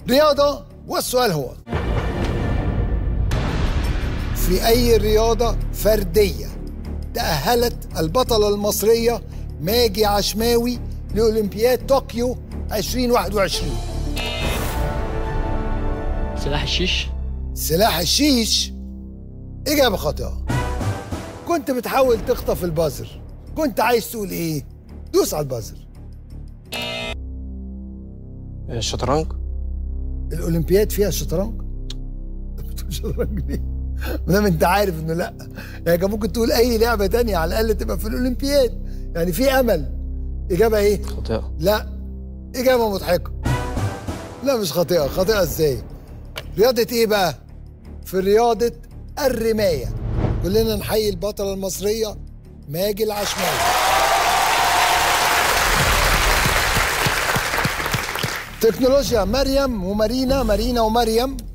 رياضة والسؤال هو في أي رياضة فردية تأهلت البطلة المصرية ماجي عشماوي لأولمبياد طوكيو 2021 سلاح الشيش سلاح الشيش إجابة خاطئة كنت بتحاول تخطف البازر كنت عايز تقول إيه؟ دوس على البازر الشطرنج الأولمبياد فيها شطرنج؟ طب بتقول شطرنج ليه؟ ما دام أنت عارف إنه لأ يعني كان ممكن تقول أي لعبة تانية على الأقل تبقى في الأولمبياد يعني في أمل إجابة إيه؟ خاطئة لا إجابة مضحكة لا مش خاطئة خاطئة إزاي رياضة إيه بقى في رياضة الرماية كلنا نحيي البطلة المصرية ماجي العشماوي تكنولوجيا مريم ومارينا مارينا ومريم